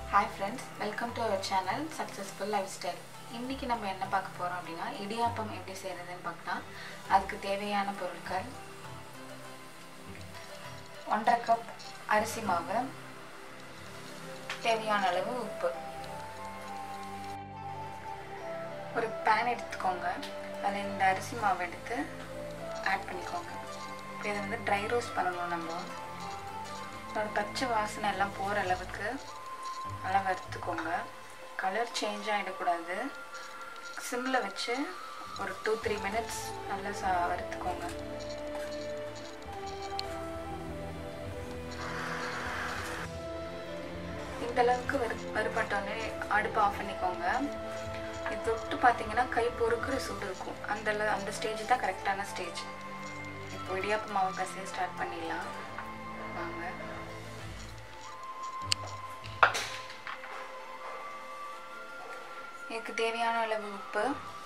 hi friends welcome to our channel successful life style இன்றைக்கி நம்ம என்ன பார்க்க போகிறோம் அப்படின்னா இடியாப்பம் எப்படி செய்கிறதுன்னு பார்க்கலாம் அதுக்கு தேவையான பொருட்கள் ஒன்றரை கப் அரிசி மாவு தேவையான அளவு உப்பு ஒரு பேன் எடுத்துக்கோங்க அதில் இந்த அரிசி மாவு எடுத்து ஆட் பண்ணிக்கோங்க இப்போ இதை வந்து ட்ரை ரோஸ்ட் பண்ணணும் நம்ம அதோட பச்சை வாசனை எல்லாம் போகிற அளவுக்கு நல்லா வறுத்துக்கோங்க கலர் சேஞ்ச் ஆகிடக்கூடாது சிம்மில் வச்சு ஒரு டூ த்ரீ மினிட்ஸ் நல்லா சா வறுத்துக்கோங்க இந்த அளவுக்கு வறு வறுபட்டோடனே அடுப்பு ஆஃப் பண்ணிக்கோங்க இது தொட்டு பார்த்தீங்கன்னா கை பொறுக்கிற சூடு இருக்கும் அந்த அளவு- அந்த ஸ்டேஜ் தான் கரெக்டான ஸ்டேஜ் இப்போ இடியாப்பு மாவு பசைய ஸ்டார்ட் பண்ணிடலாம் வாங்க இதுக்கு தேவையான அளவு உப்பு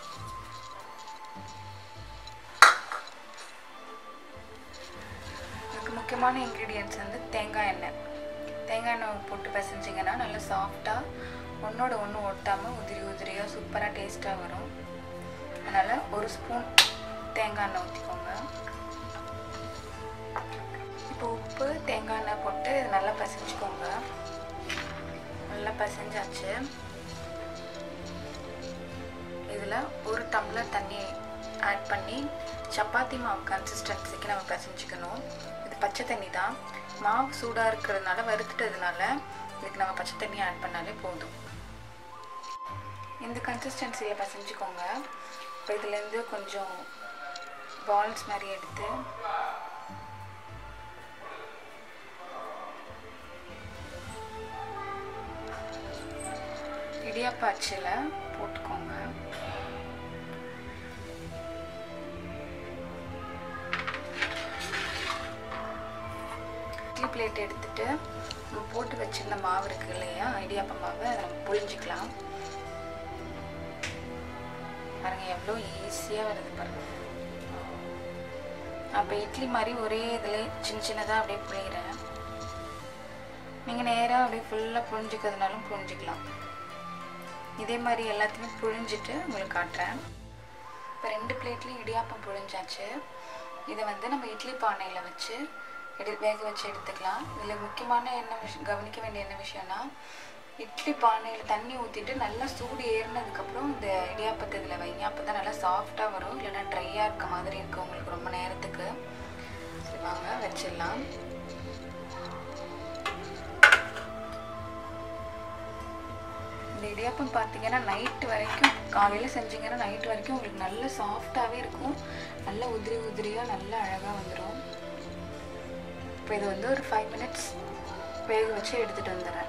இதுக்கு முக்கியமான இன்க்ரீடியன்ட்ஸ் வந்து தேங்காய் எண்ணெய் தேங்காய் எண்ணெய் போட்டு பிசைஞ்சிங்கன்னா நல்லா சாஃப்டாக ஒன்றோட ஒன்று ஒட்டாமல் உதிரி உதிரியாக சூப்பராக டேஸ்ட்டாக வரும் அதனால் ஒரு ஸ்பூன் தேங்காய் எண்ணெய் ஊற்றிக்கோங்க இப்போ உப்பு தேங்காய் எண்ணெய் போட்டு நல்லா பிசைஞ்சுக்கோங்க நல்லா பிசைஞ்சாச்சு இதில் ஒரு டம்ளர் தண்ணி ஆட் பண்ணி சப்பாத்தி மாவு கன்சிஸ்டன்சிக்கு நம்ம பிசைஞ்சுக்கணும் இது பச்சை தண்ணி தான் மாவு சூடாக இருக்கிறதுனால வறுத்துட்டதுனால இதுக்கு நம்ம பச்சை தண்ணி ஆட் பண்ணாலே போதும் இந்த கன்சிஸ்டன்சியில் பிசைஞ்சுக்கோங்க இப்போ இதுலேருந்து கொஞ்சம் பால்ஸ் மாதிரி எடுத்து இடியாப்ப அச்சில் போட்டுக்கோங்க இட்லி பிளேட் எடுத்துட்டு நம்ம போட்டு வச்சிருந்த மாவு இருக்கு இல்லையா இடியாப்ப மாவு அதை நம்ம புழிஞ்சிக்கலாம் பாருங்க எவ்வளோ ஈஸியாக வருது பாருங்க அப்போ இட்லி மாதிரி ஒரே இதில் சின்ன சின்னதாக அப்படியே புழிகிறேன் நீங்கள் நேராக அப்படியே ஃபுல்லாக புழிஞ்சிக்கிறதுனாலும் புழிஞ்சிக்கலாம் இதே மாதிரி எல்லாத்தையுமே புழிஞ்சிட்டு உங்களுக்கு காட்டுறேன் இப்போ ரெண்டு பிளேட்லேயும் இடியாப்பம் புழிஞ்சாச்சு இதை வந்து நம்ம இட்லி பானையில் வச்சு எடு வேக வச்சு எடுத்துக்கலாம் இதில் முக்கியமான என்ன விஷயம் கவனிக்க வேண்டிய என்ன விஷயம்னா இட்லி பானையில் தண்ணி ஊற்றிட்டு நல்லா சூடு ஏறினதுக்கப்புறம் இந்த இடியாப்பத்தை இதில் வைங்க அப்போ தான் நல்லா சாஃப்டாக வரும் இல்லைன்னா ட்ரையாக இருக்க மாதிரி இருக்குது உங்களுக்கு ரொம்ப நேரத்துக்கு சரி வாங்க வச்சிடலாம் இந்த இடியாப்பம் பார்த்தீங்கன்னா நைட்டு வரைக்கும் காலையில் செஞ்சீங்கன்னா நைட் வரைக்கும் உங்களுக்கு நல்ல சாஃப்டாகவே இருக்கும் நல்ல உதிரி உதிரியாக நல்ல அழகாக வந்துடும் இப்போ இது வந்து ஒரு ஃபைவ் மினிட்ஸ் வேக வச்சு எடுத்துகிட்டு வந்துடுறேன்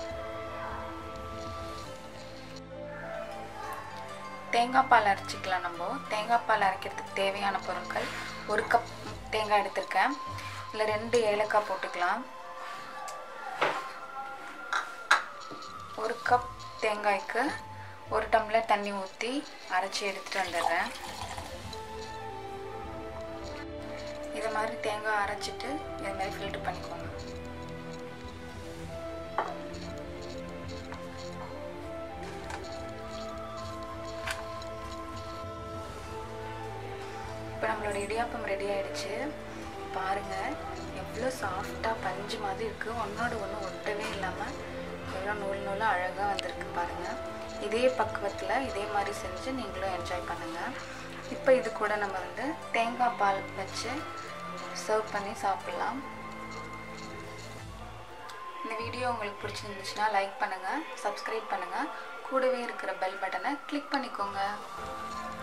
தேங்காய் பால் அரைச்சிக்கலாம் நம்ம தேங்காய் பால் அரைக்கிறதுக்கு தேவையான பொருட்கள் ஒரு கப் தேங்காய் எடுத்திருக்கேன் இல்லை ரெண்டு ஏலக்காய் போட்டுக்கலாம் ஒரு கப் தேங்காய்க்கு ஒரு டம்ளர் தண்ணி ஊற்றி அரைச்சி எடுத்துகிட்டு வந்துடுறேன் இதை மாதிரி தேங்காய் அரைச்சிட்டு இதை மாதிரி ஃபில்டர் பண்ணிக்கோங்க இப்போ நம்மளோட இடியாப்பம் ரெடி ஆயிடுச்சு பாருங்க எவ்வளோ சாஃப்டாக பஞ்சு மாதிரி இருக்குது ஒன்றோட ஒன்று ஒட்டவே இல்லாமல் எவ்வளோ நூல் நூலாக அழகாக வந்திருக்கு பாருங்கள் இதே பக்குவத்தில் இதே மாதிரி செஞ்சு நீங்களும் என்ஜாய் பண்ணுங்கள் இப்போ இது கூட நம்ம வந்து தேங்காய் பால் வச்சு சர்வ் பண்ணி சாப்பிட்லாம் இந்த வீடியோ உங்களுக்கு பிடிச்சிருந்துச்சுன்னா லைக் பண்ணுங்கள் சப்ஸ்கிரைப் பண்ணுங்கள் கூடவே இருக்கிற பெல் பட்டனை கிளிக் பண்ணிக்கோங்க